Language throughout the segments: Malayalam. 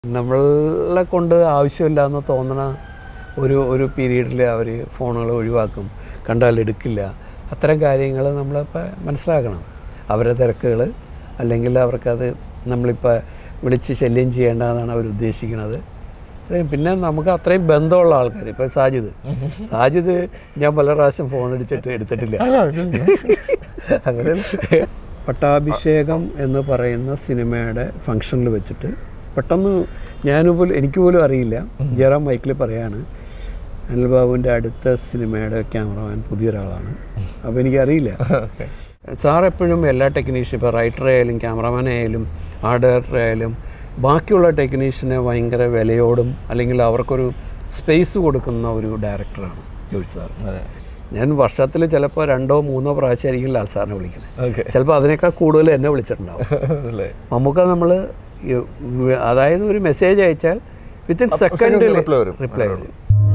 നമ്മളെ കൊണ്ട് ആവശ്യമില്ല എന്ന് തോന്നണ ഒരു ഒരു പീരീഡിൽ അവർ ഫോണുകൾ ഒഴിവാക്കും കണ്ടാൽ എടുക്കില്ല അത്തരം കാര്യങ്ങൾ നമ്മളിപ്പോൾ മനസ്സിലാക്കണം അവരുടെ തിരക്കുകൾ അല്ലെങ്കിൽ അവർക്കത് നമ്മളിപ്പോൾ വിളിച്ച് ശല്യം ചെയ്യേണ്ടതെന്നാണ് അവർ ഉദ്ദേശിക്കുന്നത് അത്രയും പിന്നെ നമുക്ക് അത്രയും ബന്ധമുള്ള ആൾക്കാർ ഇപ്പോൾ സാജിദ് സാജിദ് ഞാൻ പല പ്രാവശ്യം ഫോൺ അടിച്ചിട്ട് എടുത്തിട്ടില്ല അങ്ങനെ പട്ടാഭിഷേകം എന്ന് പറയുന്ന സിനിമയുടെ ഫംഗ്ഷനിൽ വെച്ചിട്ട് പെട്ടെന്ന് ഞാൻ പോലും എനിക്ക് പോലും അറിയില്ല ജയറാം മൈക്കിൽ പറയാണ് അനിൽ ബാബുവിൻ്റെ അടുത്ത സിനിമയുടെ ക്യാമറമാൻ പുതിയൊരാളാണ് അപ്പോൾ എനിക്കറിയില്ല സാർ എപ്പോഴും എല്ലാ ടെക്നീഷ്യൻ ഇപ്പോൾ റൈറ്റർ ആയാലും ക്യാമറമാൻ ആയാലും ആർട്ട് ഡയറക്ടർ ആയാലും ബാക്കിയുള്ള ടെക്നീഷ്യനെ ഭയങ്കര വിലയോടും അല്ലെങ്കിൽ അവർക്കൊരു സ്പേസ് കൊടുക്കുന്ന ഒരു ഡയറക്ടറാണ് ജോഷി സാർ അതെ ഞാൻ വർഷത്തിൽ ചിലപ്പോൾ രണ്ടോ മൂന്നോ പ്രാവശ്യമായിരിക്കും ലാൽ സാറിനെ വിളിക്കുന്നത് ഓക്കെ ചിലപ്പോൾ അതിനേക്കാൾ കൂടുതൽ എന്നെ വിളിച്ചിട്ടുണ്ടാവും അല്ലേ നമുക്ക് നമ്മൾ അതായത് ഒരു മെസ്സേജ് അയച്ചാൽ വിത്തിൻ സെക്കൻഡിൽ reply വരും. റിപ്ലൈ വരും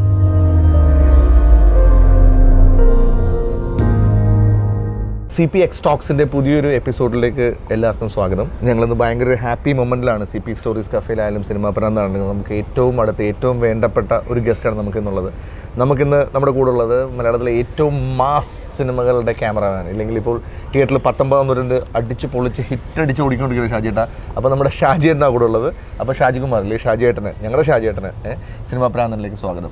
സി പി എക്സ് ടോക്സിൻ്റെ പുതിയൊരു എപ്പിസോഡിലേക്ക് എല്ലാവർക്കും സ്വാഗതം ഞങ്ങളിന്ന് ഭയങ്കര ഒരു ഹാപ്പി മൊമെൻറ്റിലാണ് സി പി സ്റ്റോറീസ് കഫേയിലായാലും സിനിമാ പ്രാന്താണ് നമുക്ക് ഏറ്റവും അടുത്ത് ഏറ്റവും വേണ്ടപ്പെട്ട ഒരു ഗസ്റ്റാണ് നമുക്കിന്നുള്ളത് നമുക്കിന്ന് നമ്മുടെ കൂടെ ഉള്ളത് മലയാളത്തിലെ ഏറ്റവും മാസ് സിനിമകളുടെ ക്യാമറമാൻ ഇല്ലെങ്കിൽ ഇപ്പോൾ തിയേറ്ററിൽ പത്തൊമ്പതാം നൂറ്റാണ്ട് അടിച്ച് പൊളിച്ച് ഹിറ്റ് അടിച്ച് ഓടിക്കൊണ്ടിരിക്കുന്ന ഷാജിയേട്ട അപ്പോൾ നമ്മുടെ ഷാജിയേട്ടനാണ് കൂടെ ഉള്ളത് അപ്പോൾ ഷാജി കുമാർ അല്ലേ ഷാജിയേട്ടന് ഞങ്ങളുടെ ഷാജിയേട്ടന് ഏ, സിനിമാ പ്രാന്തനിലേക്ക് സ്വാഗതം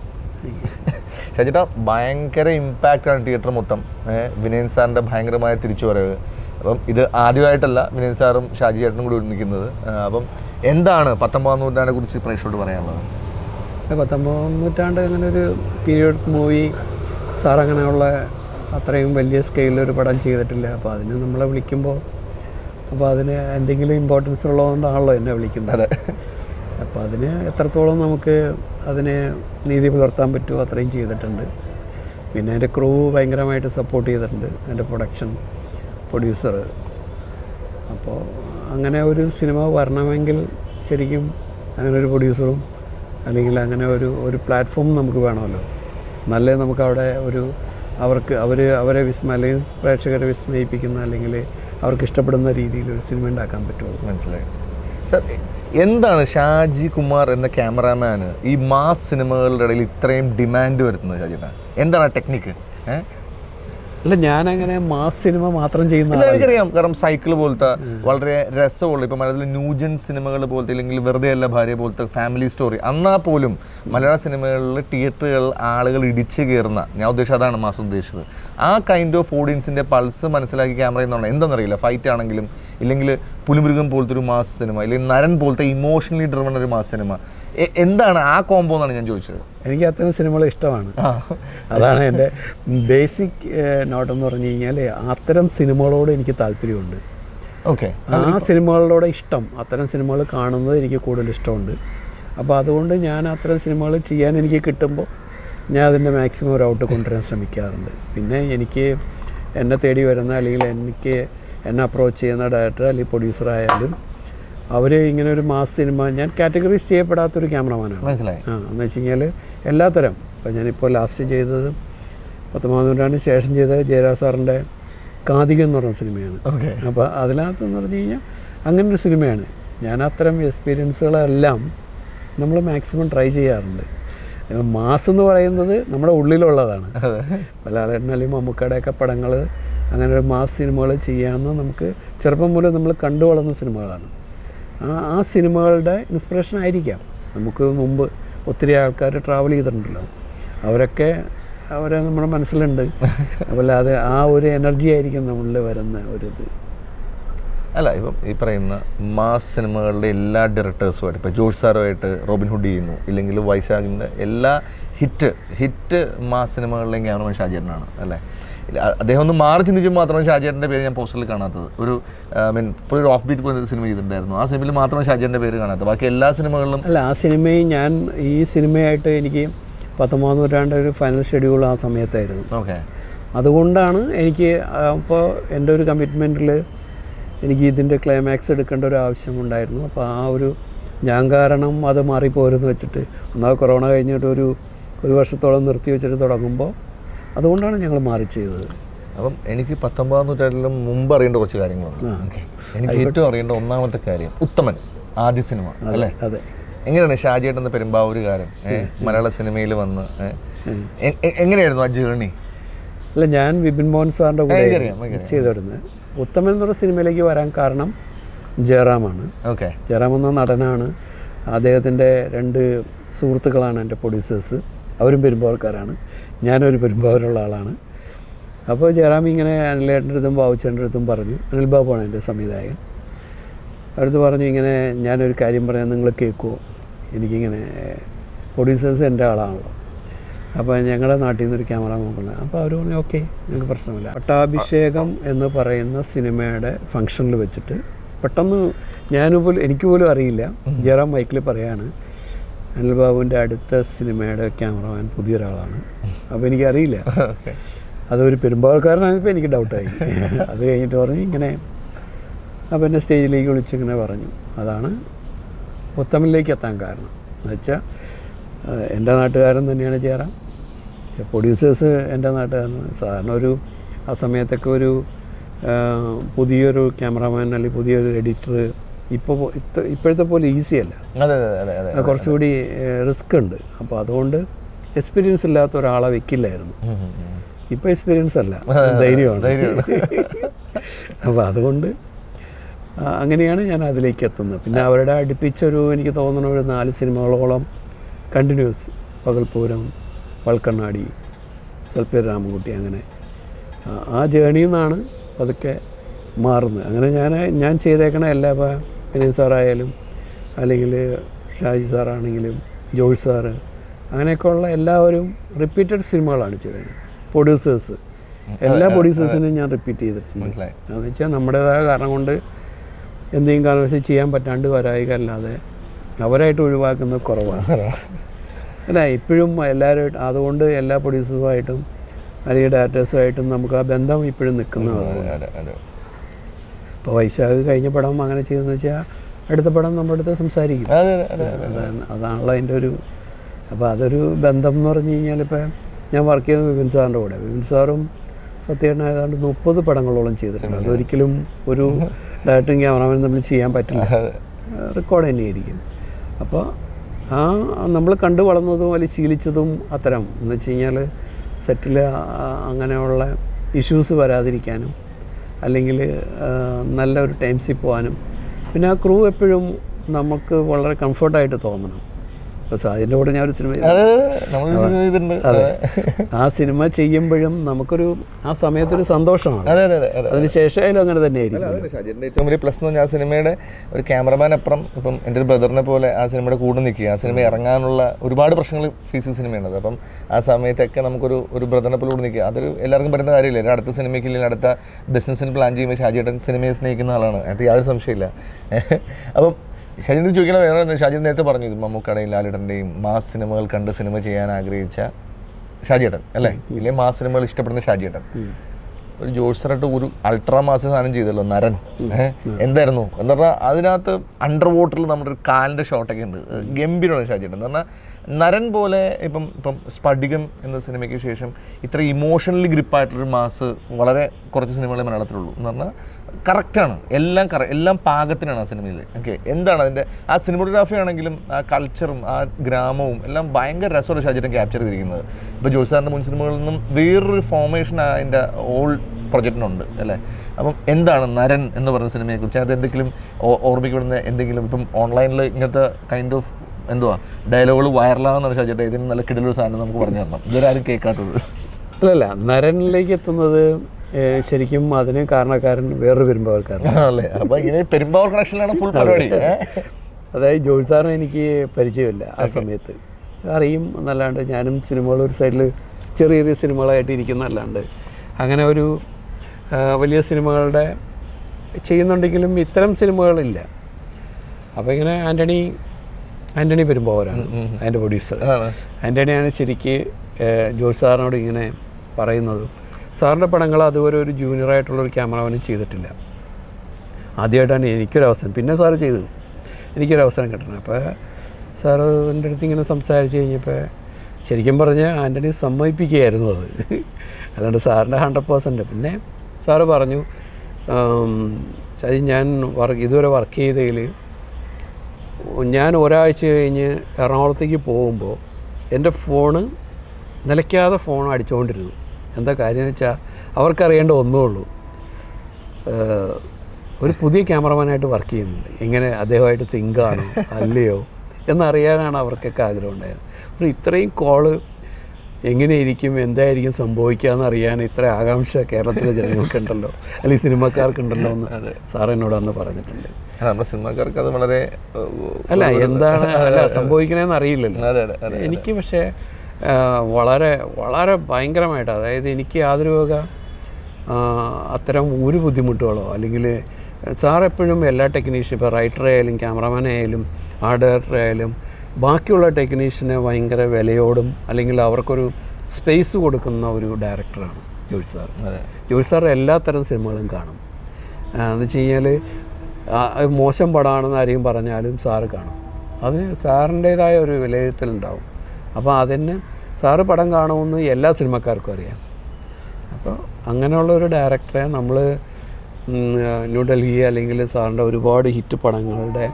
ഷജിട്ട ഭയങ്കര ഇമ്പാക്റ്റാണ് തിയേറ്റർ മൊത്തം ഏഹ് വിനയൻ സാറിൻ്റെ ഭയങ്കരമായ തിരിച്ചുവരവ് അപ്പം ഇത് ആദ്യമായിട്ടല്ല വിനയൻ സാറും ഷാജി ചേട്ടനും കൂടി ഒരുമിക്കുന്നത് അപ്പം എന്താണ് പത്തൊമ്പതാം നൂറ്റാണ്ടിനെ കുറിച്ച് പ്രേക്ഷകരോട് പറയാനുള്ളത് പത്തൊമ്പതാം നൂറ്റാണ്ട് അങ്ങനെ ഒരു പീരിയഡ് മൂവി സാർ അങ്ങനെയുള്ള അത്രയും വലിയ സ്കെയിലിൽ ഒരു പടം ചെയ്തിട്ടില്ല അപ്പോൾ അതിന് നമ്മളെ വിളിക്കുമ്പോൾ അപ്പോൾ അതിന് എന്തെങ്കിലും ഇമ്പോർട്ടൻസ് ഉള്ളതുകൊണ്ടാണല്ലോ എന്നെ വിളിക്കുന്നത് അതെ അപ്പോൾ അതിന് എത്രത്തോളം നമുക്ക് അതിനെ നീതി പുലർത്താൻ പറ്റുമോ അത്രയും ചെയ്തിട്ടുണ്ട് പിന്നെ എൻ്റെ ക്രൂ ഭയങ്കരമായിട്ട് സപ്പോർട്ട് ചെയ്തിട്ടുണ്ട് എൻ്റെ പ്രൊഡക്ഷൻ പ്രൊഡ്യൂസർ അപ്പോൾ അങ്ങനെ ഒരു സിനിമ വരണമെങ്കിൽ ശരിക്കും അങ്ങനെ ഒരു പ്രൊഡ്യൂസറും അല്ലെങ്കിൽ അങ്ങനെ ഒരു ഒരു പ്ലാറ്റ്ഫോം നമുക്ക് വേണമല്ലോ നല്ല നമുക്ക് അവിടെ ഒരു അവർക്ക് അവർ അവരെ വിസ്മയ അല്ലെങ്കിൽ പ്രേക്ഷകരെ വിസ്മയിപ്പിക്കുന്ന അല്ലെങ്കിൽ അവർക്ക് ഇഷ്ടപ്പെടുന്ന രീതിയിൽ ഒരു സിനിമ ഉണ്ടാക്കാൻ പറ്റുള്ളൂ മനസ്സിലായി സാർ എന്താണ് ഷാജി കുമാർ എന്ന ക്യാമറാമാന് ഈ മാസ് സിനിമകളുടെ ഇടയിൽ ഇത്രയും ഡിമാൻഡ് വരുന്നത് ഷാജിട്ട എന്താണ് ആ ടെക്നിക്ക് ഏഹ് അല്ല ഞാനങ്ങനെ മാസ് സിനിമ മാത്രം ചെയ്യുന്ന ഇല്ല, ആളല്ല. എനിക്കറിയാം കാരണം സൈക്കിൾ പോലത്തെ വളരെ രസമുള്ള ഇപ്പം മലയാളത്തിൽ ന്യൂജൻ സിനിമകൾ പോലത്തെ അല്ലെങ്കിൽ വെറുതെ അല്ല ഭാര്യ പോലത്തെ ഫാമിലി സ്റ്റോറി എന്നാൽ പോലും മലയാള സിനിമകളിൽ തിയേറ്ററുകൾ ആളുകൾ ഇടിച്ചു കയറുന്ന ഞാൻ ഉദ്ദേശിച്ചത് അതാണ് മാസം ഉദ്ദേശിച്ചത് ആ കൈൻഡ് ഓഫ് ഓഡിയൻസിന്റെ പൾസ് മനസ്സിലാക്കി ക്യാമറ എന്നാണ് എന്താണെന്നറിയില്ല ഫൈറ്റ് ആണെങ്കിലും ഇല്ലെങ്കിൽ പുലിമൃഗം പോലത്തെ ഒരു മാസ് സിനിമ അല്ലെങ്കിൽ നരൻ പോലത്തെ ഇമോഷണലി ഡ്രിവൺ ഒരു മാസ് സിനിമ എ- എന്താണ് ആ കോംബോ എന്നാണ് ഞാൻ ചോദിച്ചത് എനിക്ക് അത്തരം സിനിമകൾ ഇഷ്ടമാണ് അതാണ് എൻ്റെ ബേസിക് നോട്ട് എന്ന് പറഞ്ഞു കഴിഞ്ഞാൽ അത്തരം സിനിമകളോട് എനിക്ക് താല്പര്യമുണ്ട് ഓക്കെ ആ സിനിമകളോട് ഇഷ്ടം അത്തരം സിനിമകൾ കാണുന്നത് എനിക്ക് കൂടുതൽ ഇഷ്ടമുണ്ട് അപ്പോൾ അതുകൊണ്ട് ഞാൻ അത്തരം സിനിമകൾ ചെയ്യാൻ എനിക്ക് കിട്ടുമ്പോൾ ഞാൻ അതിൻ്റെ മാക്സിമം ഒരു ഔട്ട് കൊണ്ടുവരാൻ ശ്രമിക്കാറുണ്ട് പിന്നെ എനിക്ക് എന്നെ തേടി വരുന്ന അല്ലെങ്കിൽ എനിക്ക് എന്നെ അപ്രോച്ച് ചെയ്യുന്ന ഡയറക്ടർ അല്ലെങ്കിൽ പ്രൊഡ്യൂസർ ആയാലും അവർ ഇങ്ങനെ ഒരു മാസ് സിനിമ ഞാൻ കാറ്റഗറൈസ് ചെയ്യപ്പെടാത്തൊരു ക്യാമറമാനാണ് മനസ്സിലായി ആ എന്ന് വെച്ച് കഴിഞ്ഞാൽ എല്ലാത്തരം ഇപ്പം ഞാനിപ്പോൾ ലാസ്റ്റ് ചെയ്തത് പത്തൊമ്പതാം നൂറ്റാണ്ടിന് ശേഷം ചെയ്ത ജയരാജ് സാറിൻ്റെ കാതികം എന്ന് പറഞ്ഞ സിനിമയാണ് ഓക്കെ അപ്പോൾ അതിനകത്തെന്ന് പറഞ്ഞു കഴിഞ്ഞാൽ അങ്ങനെ ഒരു സിനിമയാണ് ഞാൻ അത്തരം എക്സ്പീരിയൻസുകളെല്ലാം നമ്മൾ മാക്സിമം ട്രൈ ചെയ്യാറുണ്ട് മാസ് എന്ന് പറയുന്നത് നമ്മുടെ ഉള്ളിലുള്ളതാണ് പലാലേട്ടൻ അല്ലെങ്കിൽ മമ്മൂക്കയുടെയൊക്കെ പടങ്ങൾ അങ്ങനെ ഒരു മാസ് സിനിമകൾ ചെയ്യാമെന്ന് നമുക്ക് ചെറുപ്പം മുതൽ നമ്മൾ കണ്ടു വളർന്ന സിനിമകളാണ് ആ ആ സിനിമകളുടെ ഇൻസ്പിറേഷൻ ആയിരിക്കാം നമുക്ക് മുമ്പ് ഒത്തിരി ആൾക്കാർ ട്രാവൽ ചെയ്തിട്ടുണ്ടല്ലോ അവരൊക്കെ അവരെ നമ്മുടെ മനസ്സിലുണ്ട് അപ്പോൾ അത് ആ ഒരു എനർജി ആയിരിക്കും നമ്മളിൽ വരുന്ന ഒരു ഇത് അല്ല ഇപ്പം ഈ പറയുന്ന മാസ് സിനിമകളുടെ എല്ലാ ഡയറക്ടേഴ്സുമായിട്ട് ഇപ്പോൾ ജോർജ് സാറുമായിട്ട് റോബിൻ ഹുഡ് ചെയ്യുന്നു ഇല്ലെങ്കിൽ വൈശാഖിൻ്റെ എല്ലാ ഹിറ്റ് ഹിറ്റ് മാസ് സിനിമകളിലെയും ക്യാമറമാൻ ഷാജേട്ടനാണ് അല്ലേ ഇല്ല, അ- അദ്ദേഹം ഒന്ന് മാറി ചിന്തിക്കുമ്പോൾ മാത്രമാണ് ഷാജേട്ടൻ്റെ പേര് ഞാൻ പോസ്റ്ററിൽ കാണാത്തത് ഒരു ഐ മീൻ ഇപ്പോൾ ഒരു ഓഫ് ബീറ്റ് പോലെ ഒരു സിനിമ ചെയ്തിട്ടുണ്ടായിരുന്നു ആ സിനിമയിൽ മാത്രമാണ് ഷാജേട്ടൻ്റെ പേര് കാണാത്തത് ബാക്കി എല്ലാ സിനിമകളിലും അല്ല ആ സിനിമയും ഞാൻ ഈ സിനിമയായിട്ട് എനിക്ക് പത്തൊമ്പതാം നൂറ്റാണ്ട് ഒരു ഫൈനൽ ഷെഡ്യൂൾ ആ സമയത്തായിരുന്നു ഓക്കെ അതുകൊണ്ടാണ് എനിക്ക് അപ്പോൾ എൻ്റെ ഒരു കമ്മിറ്റ്മെൻറ്റിൽ എനിക്ക് ഇതിൻ്റെ ക്ലൈമാക്സ് എടുക്കേണ്ട ഒരു ആവശ്യമുണ്ടായിരുന്നു അപ്പോൾ ആ ഒരു ഞാൻ കാരണം അത് മാറിപ്പോരെന്ന് വെച്ചിട്ട് ഒന്നാമത് കൊറോണ കഴിഞ്ഞിട്ട് ഒരു ഒരു വർഷത്തോളം നിർത്തി വെച്ചിട്ട് തുടങ്ങുമ്പോൾ അതുകൊണ്ടാണ് ഞങ്ങൾ മാറി ചെയ്തത് അപ്പം എനിക്ക് പത്തൊമ്പതാം നൂറ്റാണ്ടിലും മുമ്പ് അറിയേണ്ട കുറച്ച് കാര്യങ്ങളുണ്ട് ആ. Okay. എനിക്ക് ഏറ്റവും അറിയേണ്ട ഒന്നാമത്തെ കാര്യം ഉത്തമൻ ആദ്യ സിനിമ അല്ലേ അതെ എങ്ങനെയാണ് ഷാജിയേട്ടൻ എന്ന പെരുമ്പാവൂരുകാരൻ ഏ, മലയാള സിനിമയിൽ വന്ന് ഏ, എ- എ- എങ്ങനെയായിരുന്നു ആ ജേർണി അല്ല ഞാൻ വിപിൻ മോഹൻ സാറിൻ്റെ കൂടെ എനിക്കറിയാം, എനിക്കറിയാം. ചെയ്തിരുന്നത് ഉത്തമൻ എന്നുള്ള സിനിമയിലേക്ക് വരാൻ കാരണം ജയറാമാണ് ഓക്കെ ജയറാം എന്ന നടനാണ് അദ്ദേഹത്തിൻ്റെ രണ്ട് സുഹൃത്തുക്കളാണ് എൻ്റെ പ്രൊഡ്യൂസേഴ്സ് അവരും പെരുമ്പാവൂർക്കാരാണ് ഞാനൊരു പെരുമ്പാവൂരുള്ള ആളാണ് അപ്പോൾ ജയറാം ഇങ്ങനെ അനിലേട്ടൻ്റെ അടുത്തും ബാബുച്ചേൻ്റെ അടുത്തും പറഞ്ഞു അനിൽ ബാബുവാണ് എൻ്റെ സംവിധായകൻ അടുത്ത് പറഞ്ഞു ഇങ്ങനെ ഞാനൊരു കാര്യം പറയാൻ നിങ്ങൾ കേൾക്കുമോ എനിക്കിങ്ങനെ പ്രൊഡ്യൂസേഴ്സ് എൻ്റെ ആളാണല്ലോ അപ്പോൾ ഞങ്ങളുടെ നാട്ടിൽ നിന്നൊരു ക്യാമറ നോക്കുന്നത് അപ്പോൾ അവർ പറഞ്ഞു ഓക്കെ ഞങ്ങൾക്ക് പ്രശ്നമില്ല പട്ടാഭിഷേകം എന്ന് പറയുന്ന സിനിമയുടെ ഫംഗ്ഷനിൽ വെച്ചിട്ട് പെട്ടെന്ന് ഞാൻ പോലും എനിക്ക് പോലും അറിയില്ല ജയറാം മൈക്കിൽ പറയാണ് അനിൽ ബാബുവിൻ്റെ അടുത്ത സിനിമയുടെ ക്യാമറമാൻ പുതിയൊരാളാണ് അപ്പോൾ എനിക്കറിയില്ല ഓക്കെ അതൊരു പെരുമ്പാവൂർക്കാരനായപ്പോൾ എനിക്ക് ഡൗട്ടായി അത് കഴിഞ്ഞിട്ട് പറഞ്ഞു ഇങ്ങനെ അപ്പോൾ എന്നെ സ്റ്റേജിലേക്ക് വിളിച്ചിങ്ങനെ പറഞ്ഞു അതാണ് ഉത്തമിലേക്ക് എത്താൻ കാരണം എന്നുവെച്ചാൽ എൻ്റെ നാട്ടുകാരൻ തന്നെയാണ് ജയറാം പ്രൊഡ്യൂസേഴ്സ് എൻ്റെ നാട്ടുകാരനാണ് സാധാരണ ഒരു ആ സമയത്തൊക്കെ ഒരു ആ, പുതിയൊരു ക്യാമറാമാൻ അല്ലെങ്കിൽ പുതിയൊരു എഡിറ്റർ ഇപ്പോൾ ഇപ്പോഴത്തെ പോലെ ഈസി അല്ല അതെ അതെ അതെ അതെ അത് കുറച്ചുകൂടി റിസ്ക് ഉണ്ട് അപ്പോൾ അതുകൊണ്ട് എക്സ്പീരിയൻസ് ഇല്ലാത്ത ഒരാളെ വെക്കില്ലായിരുന്നു ഉം, ഉം, ഉം. ഇപ്പോൾ എക്സ്പീരിയൻസ് അല്ല ധൈര്യമാണ് അപ്പോൾ അതുകൊണ്ട് ആ, അങ്ങനെയാണ് ഞാൻ അതിലേക്ക് എത്തുന്നത് പിന്നെ അവരുടെ അടുപ്പിച്ചൊരു എനിക്ക് തോന്നുന്ന ഒരു നാല് സിനിമകളോളം കണ്ടിന്യൂസ് പകൽപൂരം വൾക്കണ്ണാടി സൽപ്പേർ രാമൻകുട്ടി അങ്ങനെ ആ- ആ ജേണിയിൽ നിന്നാണ് അതൊക്കെ മാറുന്നത് അങ്ങനെ ഞാൻ ഞാൻ ചെയ്തേക്കണ എല്ലാ ഇപ്പോൾ വിനീത് സാറായാലും അല്ലെങ്കിൽ ഷാജി സാറാണെങ്കിലും ജോയ് സാറ് അങ്ങനെയൊക്കെയുള്ള എല്ലാവരും റിപ്പീറ്റഡ് സിനിമകളാണ് ചെയ്തത് പ്രൊഡ്യൂസേഴ്സ് എല്ലാ പ്രൊഡ്യൂസേഴ്സിനും ഞാൻ റിപ്പീറ്റ് ചെയ്തിട്ടുണ്ട് മനസ്സിലായി എന്ന് വെച്ചാൽ നമ്മുടേതായ കാരണം കൊണ്ട് എന്തെങ്കിലും കാരണവശാൽ ചെയ്യാൻ പറ്റാണ്ട് വരായികല്ലാതെ അവരായിട്ട് ഒഴിവാക്കുന്നത് കുറവാണ് അല്ല ഇപ്പോഴും എല്ലാവരും അതുകൊണ്ട് എല്ലാ പ്രൊഡ്യൂസേഴ്സുമായിട്ടും അല്ലെങ്കിൽ ഡയറക്ടേഴ്സുമായിട്ടും നമുക്ക് ആ ബന്ധം ഇപ്പോഴും നിൽക്കുന്നതാണ് അതെ അതെ അതെ ഇപ്പോൾ വൈശാഖ് കഴിഞ്ഞ പടം അങ്ങനെ ചെയ്തെന്ന് വെച്ചാൽ അടുത്ത പടം നമ്മുടെ അടുത്ത് സംസാരിക്കും അതെ അതെ അതെ അതാണ് അതാണല്ലോ അതിൻ്റെ ഒരു അപ്പോൾ അതൊരു ബന്ധം എന്ന് പറഞ്ഞു കഴിഞ്ഞാൽ ഇപ്പോൾ ഞാൻ വർക്ക് ചെയ്തത് വിപിൻ സാറിൻ്റെ കൂടെ വിപിൻ സാറും സത്യേട്ടനായതുകൊണ്ട് മുപ്പത് പടങ്ങളോളം ചെയ്തിട്ടുണ്ട് അതൊരിക്കലും ഒരു ഡയറക്ടറും ക്യാമറാമാനും തമ്മിൽ ചെയ്യാൻ പറ്റില്ല റെക്കോർഡ് തന്നെയായിരിക്കും അപ്പോൾ ആ നമ്മൾ കണ്ടു വളർന്നതും അല്ലെങ്കിൽ ശീലിച്ചതും അത്തരം എന്ന് വെച്ച് കഴിഞ്ഞാൽ സെറ്റിൽ അങ്ങനെയുള്ള ഇഷ്യൂസ് വരാതിരിക്കാനും അല്ലെങ്കിൽ നല്ല ഒരു ടൈംസിൽ പോകാനും പിന്നെ ആ ക്രൂ എപ്പോഴും നമുക്ക് വളരെ കംഫർട്ടായിട്ട് തോന്നണം അപ്പോൾ അതിൻ്റെ കൂടെ ഞാൻ ഒരു സിനിമ ചെയ്തു. അതെ നമ്മൾ ചെയ്തിട്ടുണ്ട് അതെ ആ സിനിമ ചെയ്യുമ്പോഴും നമുക്കൊരു ആ സമയത്തൊരു സന്തോഷമാണ് അതെ അതെ അതെ അതെ അതിന് ശേഷമായാലും അങ്ങനെ തന്നെയായിരിക്കും അതാണ് ഷാജിന്റെ ഏറ്റവും വലിയ പ്ലസ് എന്ന് പറഞ്ഞാൽ ആ സിനിമയുടെ ഒരു ക്യാമറമാൻ അപ്പുറം ഇപ്പം എൻ്റെ ഒരു ബ്രദറിനെ പോലെ ആ സിനിമയുടെ കൂടെ നിൽക്കുക ആ സിനിമ ഇറങ്ങാനുള്ള ഒരുപാട് പ്രശ്നങ്ങൾ ഫേസ് ചെയ്ത സിനിമയാണത് അപ്പം ആ സമയത്തൊക്കെ നമുക്കൊരു ഒരു ബ്രദറിനെ പോലെ കൂടെ നിൽക്കുക അതൊരു എല്ലാവർക്കും പറ്റുന്ന കാര്യമില്ല ഒരു അടുത്ത സിനിമയ്ക്ക് ഇല്ലെങ്കിൽ അടുത്ത ബിസിനസ്സിന് പ്ലാൻ ചെയ്യുമ്പോൾ ഷാജിയേട്ടൻ സിനിമയെ സ്നേഹിക്കുന്ന ആളാണ് അതിനകത്ത് യാതൊരു സംശയമില്ല അപ്പം ഷാജിന് ചോദിക്കണ വേറെ ഒന്ന് ഷാജി നേരത്തെ പറഞ്ഞു ഇത് മമ്മൂക്കടയും ലാലിടൻ്റെയും മാസ് സിനിമകൾ കണ്ട് സിനിമ ചെയ്യാൻ ആഗ്രഹിച്ച ഷാജിയേട്ടൻ അല്ലേ ഇല്ലേ മാസ് സിനിമകൾ ഇഷ്ടപ്പെടുന്ന ഷാജിയേട്ടൻ ഒരു ജോഴ്സറായിട്ട് ഒരു അൾട്രാ മാസ് സാധനം ചെയ്തല്ലോ നരൻ ഏഹ് എന്തായിരുന്നു എന്ന് പറഞ്ഞാൽ അതിനകത്ത് അണ്ടർ വാട്ടറിൽ നമ്മുടെ ഒരു കാലിൻ്റെ ഷോട്ടൊക്കെ ഉണ്ട് ഗംഭീരമാണ് ഷാജിയേട്ടൻ എന്ന് പറഞ്ഞാൽ നരൻ പോലെ ഇപ്പം ഇപ്പം സ്പടികം എന്ന സിനിമയ്ക്ക് ശേഷം ഇത്ര ഇമോഷണലി ഗ്രിപ്പായിട്ടുള്ളൊരു മാസ് വളരെ കുറച്ച് സിനിമകളെ മലയാളത്തിലുള്ളൂ എന്ന് പറഞ്ഞാൽ കറക്റ്റാണ് എല്ലാം കറ എല്ലാം പാകത്തിനാണ് ആ സിനിമയിൽ ഓക്കെ എന്താണ് അതിൻ്റെ ആ സിനിമോഗ്രാഫി ആണെങ്കിലും ആ കൾച്ചറും ആ ഗ്രാമവും എല്ലാം ഭയങ്കര രസമുള്ള ഷാജിയേട്ടൻ ക്യാപ്ചർ ചെയ്തിരിക്കുന്നത് ഇപ്പോൾ ജോസ് സാറിൻ്റെ മുൻ സിനിമകളിൽ നിന്നും വേറൊരു ഫോർമേഷൻ അതിൻ്റെ ഓൾ പ്രൊജക്റ്റിനുണ്ട് അല്ലേ അപ്പം എന്താണ് നരൻ എന്ന് പറയുന്ന സിനിമയെക്കുറിച്ച് അത് എന്തെങ്കിലും ഓ- ഓർമ്മിക്കപ്പെടുന്ന എന്തെങ്കിലും ഇപ്പം ഓൺലൈനിൽ ഇങ്ങനത്തെ കൈൻഡ് ഓഫ് എന്തുവാ ഡയലോഗുകൾ വൈറലാകുന്ന ഷാജിയേട്ടൻ ഇതിന് നല്ല കിടലൊരു സാധനം നമുക്ക് പറഞ്ഞു തരണം ഇതുവരെ ആരും കേൾക്കാത്തത് അല്ലല്ല നരനിലേക്ക് എത്തുന്നത് ഏഹ്, ശരിക്കും അതിന് കാരണക്കാരൻ വേറൊരു പെരുമ്പാവൂർക്കാരൻ അല്ലേ അപ്പം ഇങ്ങനെ പെരുമ്പാവൂർ കണക്ഷനിലാണ് ഫുൾ പരിപാടി ഏ? അതായത് ജോയ് സാറിനെ എനിക്ക് പരിചയമില്ല ആ സമയത്ത് അറിയും എന്നല്ലാണ്ട് ഞാനും സിനിമകൾ ഒരു സൈഡിൽ ചെറിയ ചെറിയ സിനിമകളായിട്ട് ഇരിക്കുന്നതല്ലാണ്ട് അങ്ങനെ ഒരു ആ, വലിയ സിനിമകളുടെ ചെയ്യുന്നുണ്ടെങ്കിലും ഇത്തരം സിനിമകളില്ല അപ്പോൾ ഇങ്ങനെ ആൻ്റണി ആൻ്റണി പെരുമ്പോവരാണ് അതിൻ്റെ പ്രൊഡ്യൂസർ അതാണ് ആൻ്റണിയാണ് ശരിക്ക് ഏഹ്, ജോർജ് സാറിനോട് ഇങ്ങനെ പറയുന്നത് സാറിൻ്റെ പടങ്ങൾ അതുവരെ ഒരു ജൂനിയറായിട്ടുള്ള ഒരു ക്യാമറമാനും ചെയ്തിട്ടില്ല ആദ്യമായിട്ടാണ് എനിക്കൊരു അവസരം പിന്നെ സാറ് ചെയ്തു എനിക്കൊരു അവസരം കിട്ടണം അപ്പോൾ സാറ് എൻ്റെ അടുത്ത് ഇങ്ങനെ സംസാരിച്ച് കഴിഞ്ഞപ്പോൾ ശരിക്കും പറഞ്ഞാൽ ആൻ്റണി സമ്മതിപ്പിക്കുകയായിരുന്നു അത് അതുകൊണ്ട് സാറിൻ്റെ ഹൺഡ്രഡ് പേഴ്സൻറ്റ് പിന്നെ സാറ് പറഞ്ഞു "ആം, ഷാജി ഞാൻ വർക്ക് ഇതുവരെ വർക്ക് ചെയ്തതിൽ ഞാൻ ഒരാഴ്ച കഴിഞ്ഞ് എറണാകുളത്തേക്ക് പോകുമ്പോൾ എൻ്റെ ഫോണ് നിലയ്ക്കാതെ ഫോൺ അടിച്ചുകൊണ്ടിരുന്നു എന്താ കാര്യം എന്ന് വെച്ചാൽ അവർക്കറിയേണ്ട ഒന്നേ ഉള്ളൂ ഏഹ്, ഒരു പുതിയ ക്യാമറമാനായിട്ട് വർക്ക് ചെയ്യുന്നുണ്ട് എങ്ങനെ അദ്ദേഹമായിട്ട് സിങ്കാണോ അല്ലയോ എന്നറിയാനാണ് അവർക്കൊക്കെ ആഗ്രഹം ഉണ്ടായത് അപ്പോൾ ഇത്രയും കോള് എങ്ങനെയിരിക്കും എന്തായിരിക്കും സംഭവിക്കുക എന്നറിയാൻ ഇത്ര ആകാംക്ഷ കേരളത്തിലെ ജനങ്ങൾക്കുണ്ടല്ലോ അല്ലെങ്കിൽ സിനിമക്കാർക്കുണ്ടല്ലോ എന്ന് സാർ എന്നോട് അന്ന് പറഞ്ഞിട്ടുണ്ട് കാരണം നമ്മുടെ സിനിമാക്കാർക്ക് അത് വളരെ ഏഹ്, അല്ല എന്താണ് അല്ല സംഭവിക്കണേന്ന് അറിയില്ലല്ലോ അതെ അതെ അതെ എനിക്ക് പക്ഷേ ആ, വളരെ വളരെ ഭയങ്കരമായിട്ട് അതായത് എനിക്ക് യാതൊരു വക ആ, അത്തരം ഒരു ബുദ്ധിമുട്ടുകളോ അല്ലെങ്കിൽ സാർ എപ്പോഴും എല്ലാ ടെക്നീഷ്യൻ ഇപ്പോൾ റൈറ്റർ ആയാലും ക്യാമറമാൻ ആയാലും ആർട്ട് ഡയറക്ടർ ആയാലും ബാക്കിയുള്ള ടെക്നീഷ്യനെ ഭയങ്കര വിലയോടും അല്ലെങ്കിൽ അവർക്കൊരു സ്പേസ് കൊടുക്കുന്ന ഒരു ഡയറക്ടറാണ് ജോഷി സാർ അതെ ജോഷി സാർ എല്ലാ തരം സിനിമകളും കാണും ആ, എന്ന് വെച്ച് കഴിഞ്ഞാൽ അത് മോശം പടമാണെന്ന് ആരെയും പറഞ്ഞാലും സാറ് കാണും അതിന് സാറിൻ്റേതായ ഒരു വിലയിരുത്തലുണ്ടാവും അപ്പോൾ അതിന് സാറ് പടം കാണുമെന്ന് എല്ലാ സിനിമക്കാർക്കും അറിയാം അപ്പോൾ അങ്ങനെയുള്ള ഒരു ഡയറക്ടറെ നമ്മൾ ന്യൂഡൽഹി അല്ലെങ്കിൽ സാറിൻ്റെ ഒരുപാട് ഹിറ്റ് പടങ്ങളുടെ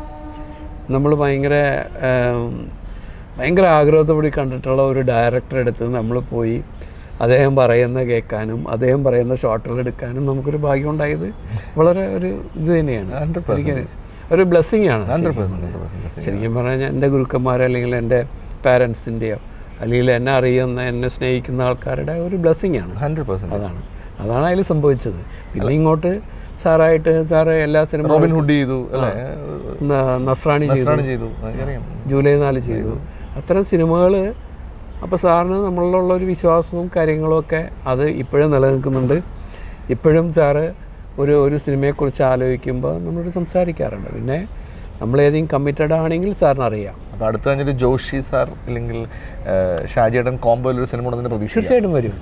നമ്മൾ ഭയങ്കര ഏം, ഭയങ്കര ആഗ്രഹത്തോടെ കണ്ടിട്ടുള്ള ഒരു ഡയറക്ടറെ അടുത്ത് നമ്മൾ പോയി അദ്ദേഹം പറയുന്ന കേൾക്കാനും അദ്ദേഹം പറയുന്ന ഷോട്ടുകൾ എടുക്കാനും നമുക്കൊരു ഭാഗ്യം ഉണ്ടായത് വളരെ ഒരു ഇത് തന്നെയാണ് ഹൺഡ്രഡ് എനിക്ക് ഒരു ബ്ലെസ്സിങ് ആണ് ഹൺഡ്രഡ് ശരിക്കും പെർസെൻറ്റ് ഹൺഡ്രഡ് പറഞ്ഞാൽ. പെർസെൻറ്റ് ശരിക്കും പറഞ്ഞാൽ എൻ്റെ ഗുരുക്കന്മാർ അല്ലെങ്കിൽ എൻ്റെ പാരൻസിൻ്റെയോ അല്ലെങ്കിൽ എന്നെ അറിയുന്ന എന്നെ സ്നേഹിക്കുന്ന ആൾക്കാരുടെ ഒരു ബ്ലെസ്സിങ് ആണ് ഹൺഡ്രഡ് പെർസെൻറ്റ് അതാണ് അതാണ് അതിൽ സംഭവിച്ചത് പിന്നെ ഇങ്ങോട്ട് സാറായിട്ട് സാറ് എല്ലാ സിനിമ റോബിൻ ഹുഡ് ചെയ്തു അല്ലേ നസ്രാണി ചെയ്തു നസ്രാണി ചെയ്തു എനിക്കറിയാം ജൂലൈ നാല് ചെയ്തു അത്തരം സിനിമകൾ അപ്പോൾ സാറിന് നമ്മളിലുള്ള ഒരു വിശ്വാസവും കാര്യങ്ങളും ഒക്കെ അത് ഇപ്പോഴും നിലനിൽക്കുന്നുണ്ട് ഇപ്പോഴും സാറ് ഒരു ഒരു സിനിമയെക്കുറിച്ച് ആലോചിക്കുമ്പോൾ നമ്മളോട് സംസാരിക്കാറുണ്ട് പിന്നെ നമ്മൾ ഏതെങ്കിലും കമ്മിറ്റഡ് ആണെങ്കിൽ സാറിന് അറിയാം അപ്പോൾ അടുത്ത് കഴിഞ്ഞിട്ട് ജോഷി സാർ അല്ലെങ്കിൽ ഷാജിയേട്ടൻ കോംബോയിൽ ഒരു സിനിമ ഉണ്ടെന്ന് പ്രതീക്ഷിക്കാം തീർച്ചയായിട്ടും വരും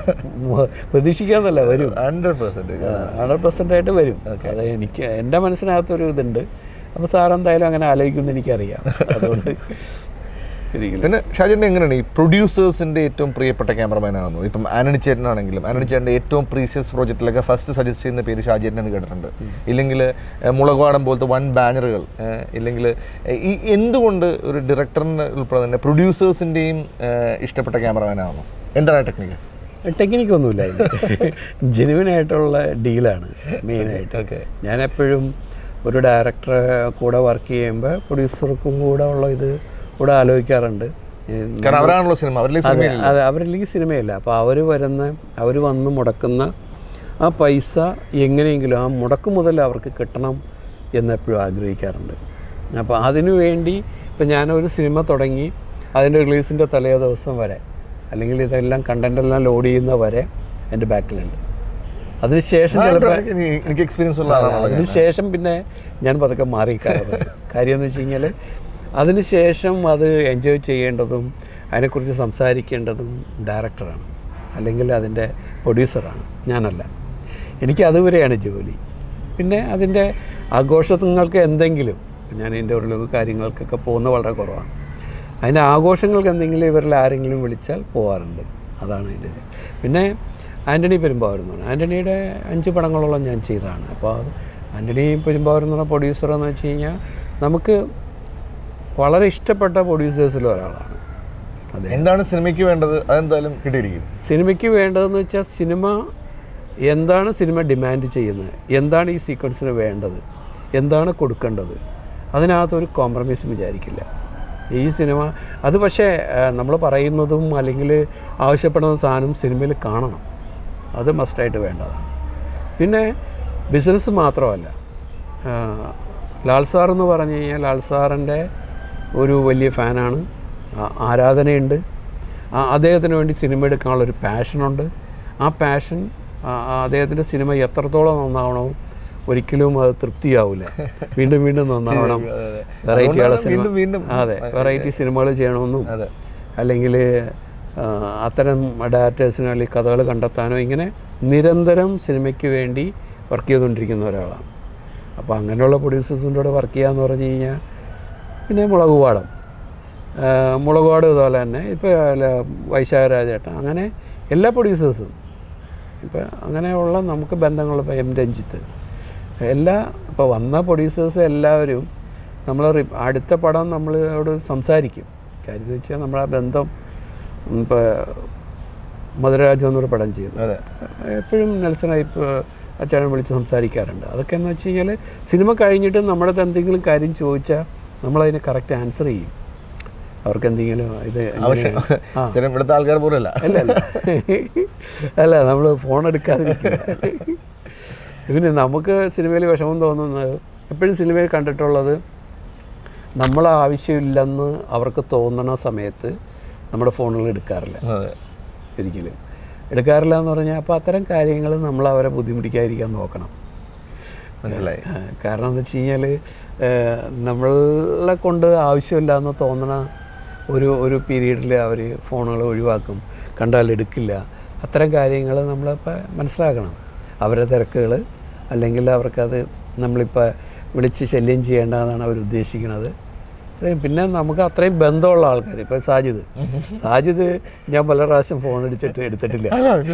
പ്രതീക്ഷിക്കാന്നല്ല വരും ഹൺഡ്രഡ് പെർസെൻറ്റേജ് ഹൺഡ്രഡ് പെർസെൻ്റ് ആയിട്ട് വരും അത് എനിക്ക് എൻ്റെ മനസ്സിനകത്തൊരു ഇതുണ്ട് അപ്പോൾ സാർ എന്തായാലും അങ്ങനെ ആലോചിക്കുമെന്ന് എനിക്കറിയാം അതുകൊണ്ട് ഒരിക്കലും പിന്നെ ഷാജിയേട്ടൻ എങ്ങനെയാണ് ഈ പ്രൊഡ്യൂസേഴ്സിൻ്റെ ഏറ്റവും പ്രിയപ്പെട്ട ക്യാമറമാനാണെന്നോ ഇപ്പം ആനണി ചേട്ടനാണെങ്കിലും ആനണി ചേട്ടൻ്റെ ഏറ്റവും പ്രീഷ്യസ് പ്രോജക്റ്റിലൊക്കെ ഫസ്റ്റ് സജസ്റ്റ് ചെയ്യുന്ന പേര് ഷാജിയേട്ടൻ എന്ന് കേട്ടിട്ടുണ്ട് ഇല്ലെങ്കിൽ മുളകുവാടം പോലത്തെ വൺ ബാനറുകൾ ഇല്ലെങ്കിൽ ഈ എന്തുകൊണ്ട് ഒരു ഡയറക്ടറിന് ഉൾപ്പെടെ തന്നെ പ്രൊഡ്യൂസേഴ്സിൻ്റെയും ഇഷ്ടപ്പെട്ട ക്യാമറമാനാണെന്നോ എന്താണ് ടെക്നിക്ക് ടെക്നിക്കൊന്നുമില്ല ജെനുവിനായിട്ടുള്ള ഡീലാണ് മെയിനായിട്ട് ഓക്കെ ഞാൻ എപ്പോഴും ഒരു ഡയറക്ടറെ കൂടെ വർക്ക് ചെയ്യുമ്പോൾ പ്രൊഡ്യൂസർക്കും കൂടെ ഉള്ള ഇത് കൂടെ ആലോചിക്കാറുണ്ട് ഈ കാരണം അവരാണല്ലോ സിനിമ അവരിലെ അതെ സിനിമ അതെ അവരില്ലെങ്കിൽ സിനിമയില്ല അപ്പോൾ അവർ വരുന്ന അവർ വന്ന് മുടക്കുന്ന ആ പൈസ എങ്ങനെയെങ്കിലും ആ മുടക്ക് മുതൽ അവർക്ക് കിട്ടണം എന്നെപ്പോഴും ആഗ്രഹിക്കാറുണ്ട് അപ്പോൾ അതിനു വേണ്ടി ഇപ്പം ഞാനൊരു സിനിമ തുടങ്ങി അതിൻ്റെ റിലീസിൻ്റെ തലേ ദിവസം വരെ അല്ലെങ്കിൽ ഇതെല്ലാം കണ്ടൻ്റെല്ലാം ലോഡ് ചെയ്യുന്ന വരെ എൻ്റെ ബാക്കിലുണ്ട് അതിനുശേഷം ചിലപ്പോൾ എനിക്ക് എക്സ്പീരിയൻസ് ഉള്ള ആളാണ് അതിനുശേഷം പിന്നെ ഞാൻ പതുക്കെ മാറിക്കാറുണ്ട് കാര്യം എന്ന് വെച്ച് കഴിഞ്ഞാൽ അതിനുശേഷം അത് എൻജോയ് ചെയ്യേണ്ടതും അതിനെക്കുറിച്ച് സംസാരിക്കേണ്ടതും ഡയറക്ടറാണ് അല്ലെങ്കിൽ അതിൻ്റെ പ്രൊഡ്യൂസറാണ് ഞാനല്ല എനിക്ക് അതുവരെയാണ് ജോലി പിന്നെ അതിൻ്റെ ആഘോഷങ്ങൾക്ക് എന്തെങ്കിലും ഞാൻ ഇൻ്റർവ്യൂക്ക് കാര്യങ്ങൾക്കൊക്കെ പോകുന്നത് വളരെ കുറവാണ് അതിൻ്റെ ആഘോഷങ്ങൾക്ക് എന്തെങ്കിലും ഇവരിൽ ആരെങ്കിലും വിളിച്ചാൽ പോകാറുണ്ട് അതാണ് അതിൻ്റെ ഇത്. പിന്നെ ആൻ്റണി പെരുമ്പാവൂർ എന്ന് പറഞ്ഞാൽ ആൻ്റണിയുടെ അഞ്ച് പടങ്ങളോളം ഞാൻ ചെയ്തതാണ് അപ്പോൾ അത് ആൻ്റണി പെരുമ്പാവൂർ എന്ന് പറഞ്ഞ പ്രൊഡ്യൂസർ എന്ന് വെച്ച് കഴിഞ്ഞാൽ നമുക്ക് വളരെ ഇഷ്ടപ്പെട്ട പ്രൊഡ്യൂസേഴ്സിൽ ഒരാളാണ് അതെ എന്താണ് സിനിമയ്ക്ക് വേണ്ടത് അതെന്തായാലും കിട്ടിയിരിക്കും സിനിമയ്ക്ക് വേണ്ടതെന്ന് വെച്ചാൽ സിനിമ എന്താണ് സിനിമ ഡിമാൻഡ് ചെയ്യുന്നത് എന്താണ് ഈ സീക്വൻസിന് വേണ്ടത് എന്താണ് കൊടുക്കേണ്ടത് അതിനകത്തൊരു കോംപ്രമൈസും വിചാരിക്കില്ല ഈ സിനിമ അത് പക്ഷേ നമ്മൾ പറയുന്നതും അല്ലെങ്കിൽ ആവശ്യപ്പെടുന്ന സാധനം സിനിമയിൽ കാണണം അത് മസ്റ്റായിട്ട് വേണ്ടതാണ് പിന്നെ ബിസിനസ് മാത്രമല്ല ആ, ലാൽ സാർ എന്ന് പറഞ്ഞു കഴിഞ്ഞാൽ ലാൽ സാറിൻ്റെ ഒരു വലിയ ഫാനാണ് ആ- ആരാധനയുണ്ട് ആ അദ്ദേഹത്തിന് വേണ്ടി സിനിമ എടുക്കാനുള്ളൊരു പാഷനുണ്ട് ആ പാഷൻ അദ്ദേഹത്തിൻ്റെ സിനിമ എത്രത്തോളം നന്നാവണോ ഒരിക്കലും അത് തൃപ്തിയാവില്ല വീണ്ടും വീണ്ടും നന്നാവണം വെറൈറ്റി ആളെ സിനിമ വീണ്ടും വീണ്ടും അതെ വെറൈറ്റി സിനിമകൾ ചെയ്യണമെന്നും അതെ അല്ലെങ്കിൽ അത്തരം ഡയറക്ടേഴ്സിനോ അല്ലെങ്കിൽ കഥകൾ കണ്ടെത്താനോ ഇങ്ങനെ നിരന്തരം സിനിമയ്ക്ക് വേണ്ടി വർക്ക് ചെയ്തുകൊണ്ടിരിക്കുന്ന ഒരാളാണ് അപ്പോൾ അങ്ങനെയുള്ള പ്രൊഡ്യൂസേഴ്സിൻ്റെ കൂടെ വർക്ക് ചെയ്യാന്ന് പറഞ്ഞു കഴിഞ്ഞാൽ പിന്നെ മുളകുപാടം മുളകുപാട് ഇതുപോലെ തന്നെ ഇപ്പോൾ വൈശാഖ രാജേട്ടൻ അങ്ങനെ എല്ലാ പ്രൊഡ്യൂസേഴ്സും ഇപ്പോൾ അങ്ങനെയുള്ള നമുക്ക് ബന്ധങ്ങൾ ഇപ്പോൾ എം രഞ്ജിത്ത് എല്ലാ ഇപ്പോൾ വന്ന പ്രൊഡ്യൂസേഴ്സ് എല്ലാവരും നമ്മൾ അടുത്ത പടം നമ്മളോട് സംസാരിക്കും കാര്യം എന്ന് വെച്ചാൽ നമ്മളാ ബന്ധം ഇപ്പോൾ മധുരരാജം എന്നൊരു പടം ചെയ്തു അതെ എപ്പോഴും നെൽസണായി ഇപ്പോൾ അച്ഛനെ വിളിച്ച് സംസാരിക്കാറുണ്ട് അതൊക്കെ എന്ന് വെച്ച് കഴിഞ്ഞാൽ സിനിമ കഴിഞ്ഞിട്ട് നമ്മുടെ അടുത്ത് എന്തെങ്കിലും കാര്യം ചോദിച്ചാൽ നമ്മളതിന് കറക്റ്റ് ആൻസർ ചെയ്യും അവർക്ക് എന്തെങ്കിലും ഇത് എങ്ങനെ- ആവശ്യം സ്ഥിരം ഇവിടുത്തെ ആൾക്കാർ പോലല്ല അല്ല അല്ല അല്ല നമ്മൾ ഫോൺ എടുക്കാതിരിക്കില്ല പിന്നെ നമുക്ക് സിനിമയിൽ വിഷമം തോന്നുന്നത് എപ്പോഴും സിനിമയിൽ കണ്ടിട്ടുള്ളത് നമ്മളെ ആവശ്യമില്ലെന്ന് അവർക്ക് തോന്നണ സമയത്ത് നമ്മുടെ ഫോണുകൾ എടുക്കാറില്ല അതെ ഒരിക്കലും എടുക്കാറില്ല എന്ന് പറഞ്ഞാൽ അപ്പോൾ അത്തരം കാര്യങ്ങൾ നമ്മൾ അവരെ ബുദ്ധിമുട്ടിക്കാതിരിക്കാൻ നോക്കണം മനസ്സിലായി ആ, കാരണം എന്താ വെച്ച് കഴിഞ്ഞാൽ നമ്മളെ കൊണ്ട് ആവശ്യമില്ല എന്ന് തോന്നണ ഒരു ഒരു പീരീഡിൽ അവർ ഫോണുകൾ ഒഴിവാക്കും കണ്ടാൽ എടുക്കില്ല അത്തരം കാര്യങ്ങൾ നമ്മളിപ്പോൾ മനസ്സിലാക്കണം അവരുടെ തിരക്കുകൾ അല്ലെങ്കിൽ അവർക്കത് നമ്മളിപ്പോൾ വിളിച്ച് ശല്യം ചെയ്യേണ്ടതെന്നാണ് അവർ ഉദ്ദേശിക്കുന്നത് അത്രയും പിന്നെ നമുക്ക് അത്രയും ബന്ധമുള്ള ആൾക്കാർ ഇപ്പോൾ സാജിദ് സാജിദ് ഞാൻ പല പ്രാവശ്യം ഫോൺ അടിച്ചിട്ട് എടുത്തിട്ടില്ല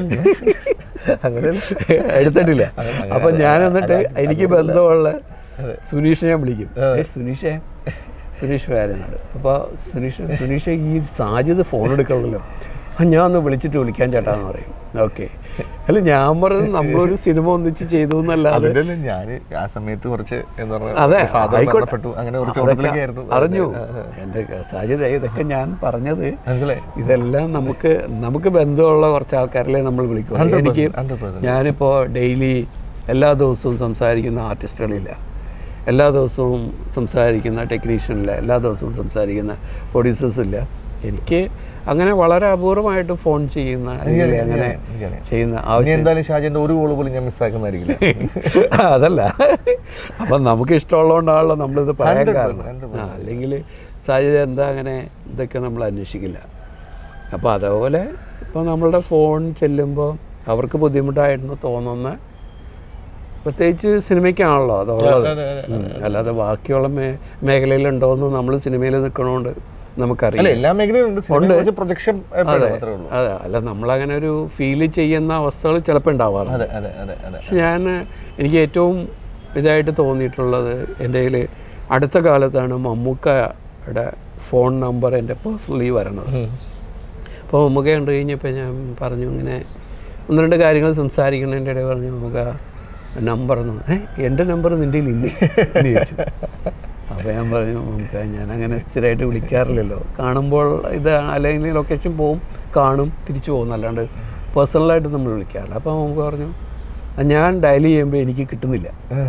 അങ്ങനെ എടുത്തിട്ടില്ല അപ്പൊ ഞാൻ എന്നിട്ട് എനിക്ക് ബന്ധമുള്ള സുനീഷ് ഞാൻ വിളിക്കും ഏ സുനീഷേ സുനീഷ് വേരനാട് അപ്പോൾ സുനീഷ് സുനീഷ് ഈ സാധ്യത ഫോൺ എടുക്കണമല്ലോ ആ ഞാൻ ഒന്ന് വിളിച്ചിട്ട് വിളിക്കാൻ ചേട്ടാന്ന് പറയും ഓക്കെ അല്ല ഞാൻ പറഞ്ഞത് നമ്മളൊരു സിനിമ ഒന്നിച്ച് ചെയ്തു എന്നല്ലാതെ അതിന്റെ ഞാൻ ആ സമയത്ത് കുറച്ച് എന്താ അതെ പറയുക ഫാദർ ആയിക്കോട്ടെ. മരണപ്പെട്ടു അങ്ങനെ കുറച്ച് അതൊക്കെ ഉടമ്പലൊക്കെ ആയിരുന്നു അറിഞ്ഞു എൻ്റെ സാധ്യത ഇതൊക്കെ ഞാൻ പറഞ്ഞത് മനസ്സിലായി ഇതെല്ലാം നമുക്ക് നമുക്ക് ബന്ധമുള്ള കുറച്ച് ആൾക്കാരിലെ നമ്മൾ വിളിക്കും എനിക്ക് ഹൺഡ്രഡ് പെർസെന്റ് ഞാനിപ്പോൾ ഡെയിലി എല്ലാ ദിവസവും സംസാരിക്കുന്ന ആർട്ടിസ്റ്റുകളില്ല എല്ലാ ദിവസവും സംസാരിക്കുന്ന ടെക്നീഷ്യനില്ല എല്ലാ ദിവസവും സംസാരിക്കുന്ന പ്രൊഡ്യൂസേഴ്സ് ഇല്ല എനിക്ക് അങ്ങനെ വളരെ അപൂർവമായിട്ട് ഫോൺ ചെയ്യുന്ന അല്ലെങ്കിൽ അങ്ങനെ എനിക്കറിയാം. ചെയ്യുന്ന ഇനി ആവശ്യം എന്തായാലും ഷാജിന്റെ ഒരു കോള് പോലും ഞാൻ മിസ്സാക്കുന്നതായിരിക്കില്ല അതല്ല അപ്പം നമുക്ക് ഇഷ്ടമുള്ളതുകൊണ്ടാണല്ലോ നമ്മളിത് പറയാൻ 100%, കാരണം ആ അല്ലെങ്കിൽ സാഹചര്യം എന്താ അങ്ങനെ ഇതൊക്കെ നമ്മൾ അന്വേഷിക്കില്ല അപ്പോൾ അതേപോലെ ഇപ്പോൾ നമ്മളുടെ ഫോൺ ചെല്ലുമ്പോൾ അവർക്ക് ബുദ്ധിമുട്ടായിരുന്നു തോന്നുന്ന പ്രത്യേകിച്ച് സിനിമയ്ക്കാണല്ലോ അതുള്ളത് അതെ, അതെ, ഉം. അല്ലാതെ ബാക്കിയുള്ള മേ മേഖലയിലുണ്ടോയെന്ന് നമ്മൾ സിനിമയിൽ നിൽക്കണോണ്ട് നമുക്കറിയാം അല്ല എല്ലാ മേഖലയും ഉണ്ട് സിനിമയിൽ കുറച്ച് പ്രൊജക്ഷൻ മാത്രമേ ഉള്ളൂ അതെ അല്ല നമ്മളങ്ങനെ ഒരു ഫീൽ ചെയ്യുന്ന അവസ്ഥകൾ ചിലപ്പോൾ ഉണ്ടാവാറുണ്ട് അതെ അതെ അതെ അതെ പക്ഷെ ഞാൻ എനിക്ക് ഏറ്റവും ഇതായിട്ട് തോന്നിയിട്ടുള്ളത് എൻ്റെ കയ്യിൽ അടുത്ത കാലത്താണ് മമ്മൂക്കയുടെ ഫോൺ നമ്പർ എൻ്റെ പേഴ്സണലി വരണത് അപ്പോൾ മമ്മൂക്ക കണ്ടു കഴിഞ്ഞപ്പോൾ ഞാൻ പറഞ്ഞു ഇങ്ങനെ ഒന്ന് രണ്ട് കാര്യങ്ങൾ സംസാരിക്കുന്നതിൻ്റെ ഇടയിൽ പറഞ്ഞു മമ്മൂക്ക നമ്പർ എന്ന് ഏ എൻ്റെ നമ്പർ നിൻ്റെ കയ്യിൽ ഇല്ലേ എന്ന് ചോദിച്ചു അപ്പോൾ ഞാൻ പറഞ്ഞു മമ്മൂക്ക ഞാൻ അങ്ങനെ സ്ഥിരമായിട്ട് വിളിക്കാറില്ലല്ലോ കാണുമ്പോൾ ഇത് അല്ലെങ്കിൽ ലൊക്കേഷൻ പോവും കാണും തിരിച്ചു പോകും അല്ലാണ്ട് പേഴ്സണലായിട്ട് നമ്മൾ വിളിക്കാറില്ല അപ്പോൾ നമുക്ക് പറഞ്ഞു "ആ, ഞാൻ ഡയൽ ചെയ്യുമ്പോൾ എനിക്ക് കിട്ടുന്നില്ല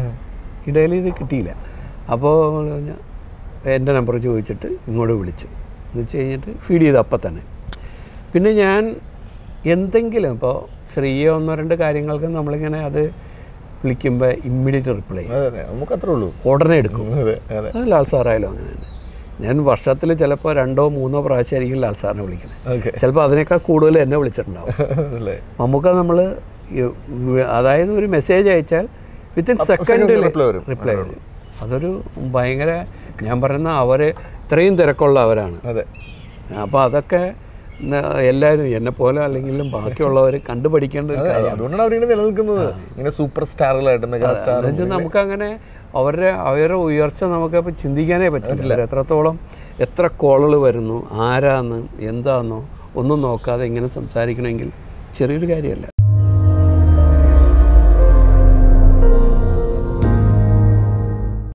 ഈ ഡയൽ ചെയ്ത് കിട്ടിയില്ല അപ്പോൾ പറഞ്ഞാൽ എൻ്റെ നമ്പർ ചോദിച്ചിട്ട് ഇങ്ങോട്ട് വിളിച്ചു എന്ന് വെച്ച് കഴിഞ്ഞിട്ട് ഫീഡ് ചെയ്ത് അപ്പം തന്നെ പിന്നെ ഞാൻ എന്തെങ്കിലും ഇപ്പോൾ ചെറിയ ഒന്നോ രണ്ട് കാര്യങ്ങൾക്ക് നമ്മളിങ്ങനെ അത് വിളിക്കുമ്പോൾ ഇമ്മീഡിയറ്റ് റിപ്ലൈ അതെ അതെ നമുക്ക് അത്രേ ഉള്ളൂ ഉടനെ എടുക്കും അതെ അതെ അത് ലാൽ സാറായാലും അങ്ങനെ തന്നെ ഞാൻ വർഷത്തിൽ ചിലപ്പോൾ രണ്ടോ മൂന്നോ പ്രാവശ്യമായിരിക്കും ലാൽ സാറിനെ വിളിക്കുന്നത് ഓക്കെ ചിലപ്പോൾ അതിനേക്കാൾ കൂടുതൽ എന്നെ വിളിച്ചിട്ടുണ്ടാവും അല്ലേ നമുക്ക് നമ്മൾ അതായത് ഒരു മെസ്സേജ് അയച്ചാൽ വിത്തിൻ സെക്കൻഡിൽ reply വരും. റിപ്ലൈ വരും അതൊരു ഭയങ്കര ഞാൻ പറയുന്ന അവർ ഇത്രയും തിരക്കുള്ള അവരാണ് അതെ അപ്പോൾ അതൊക്കെ ന- എല്ലാവരും എന്നെ പോലെ അല്ലെങ്കിലും ബാക്കിയുള്ളവർ കണ്ടുപഠിക്കേണ്ട ഒരു അതെ, കാര്യമാണ് അതുകൊണ്ടാണ് അവരിങ്ങനെ നിലനിൽക്കുന്നത് ഇങ്ങനെ സൂപ്പർ സ്റ്റാറുകളായിട്ട് മെഗാ സ്റ്റാർ എന്ന് വെച്ചാൽ നമുക്കങ്ങനെ അവരുടെ അവരുടെ ഉയർച്ച നമുക്കപ്പോൾ ചിന്തിക്കാനേ പറ്റില്ല അവർ എത്രത്തോളം എത്ര കോളുകൾ വരുന്നു ആരാന്ന് എന്താന്നോ ഒന്നും നോക്കാതെ ഇങ്ങനെ സംസാരിക്കണമെങ്കിൽ ചെറിയൊരു കാര്യമല്ല